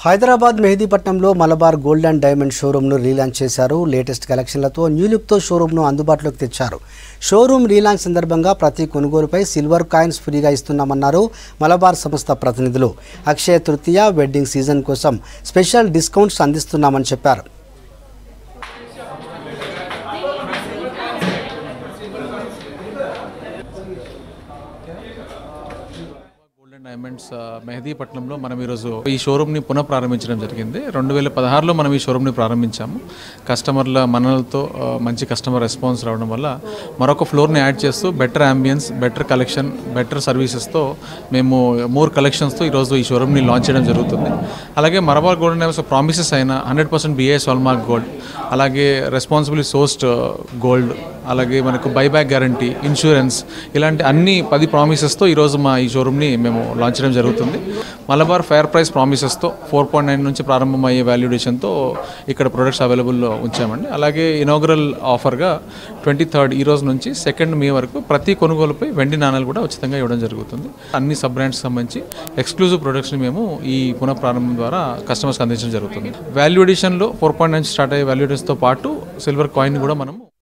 హైదరాబాద్ మెహదీపట్నంలో Malabar Gold and Diamond షోరూమ్ను relaunch చేశారు లేటెస్ట్ కలెక్షన్లతో న్యూ లుక్తో షోరూమ్ను అందుబాటులోకి తెచ్చారు షోరూమ్ రీలాంచ్ సందర్భంగా ప్రతి కొనుగోలుపై సిల్వర్ కాయిన్స్ ఫ్రీగా ఇస్తున్నామన్నారు మలబార్ సంస్థ ప్రతినిధులు అక్షయ తృతీయ వెడ్డింగ్ సీజన్ కోసం స్పెషల్ డిస్కౌంట్స్ అందిస్తున్నామని చెప్పారు గోల్డ్ అండ్ డైమండ్స్ ఆ, మెహదీపట్నంలో మనం ఈరోజు ఈ షోరూమ్ని పునః ప్రారంభించడం జరిగింది రెండు వేల పదహారులో మనం ఈ షోరూమ్ని ప్రారంభించాము కస్టమర్ల మనలతో ఆ, మంచి కస్టమర్ రెస్పాన్స్ రావడం వల్ల మరొక ఫ్లోర్ని యాడ్ చేస్తూ better ambience better collection better సర్వీసెస్తో మేము మోర్ కలెక్షన్స్తో ఈరోజు ఈ షోరూమ్ని లాంచ్ చేయడం జరుగుతుంది అలాగే Malabar Gold and Diamonds promises అయిన hundred percent BIS hallmark gold అలాగే రెస్పాన్సిబిలిటీ సోర్స్డ్ గోల్డ్ అలాగే మనకు బైబ్యాక్ గ్యారంటీ ఇన్సూరెన్స్ ఇలాంటి అన్ని పది ప్రామిసెస్తో ఈరోజు మా ఈ షోరూమ్ని మేము లాంచ్ చేయడం జరుగుతుంది మలబార్ ఫెయిర్ ప్రైస్ ప్రామిసెస్తో ఫోర్ పాయింట్ నైన్ నుంచి ప్రారంభమయ్యే వాల్యుడేషన్తో ఇక్కడ ప్రొడక్ట్స్ అవైలబుల్లో ఉంచామండి అలాగే ఇనాగ్రల్ ఆఫర్గా ట్వంటీ థర్డ్ ఈ రోజు నుంచి సెకండ్ మే వరకు ప్రతి కొనుగోలుపై వెండి నాణాలు కూడా ఉచితంగా ఇవ్వడం జరుగుతుంది అన్ని సబ్ బ్రాండ్స్ సంబంధించి ఎక్స్క్లూజివ్ ప్రొడక్ట్స్ని మేము ఈ పునః ప్రారంభం ద్వారా కస్టమర్స్కి అందించడం జరుగుతుంది వాల్యూ ఎడిషన్లో ఫోర్ పాయింట్ నైన్ స్టార్ట్ అయ్యే వాల్యూ ఎడిషన్తో పాటు సిల్వర్ కాయిన్ కూడా మనము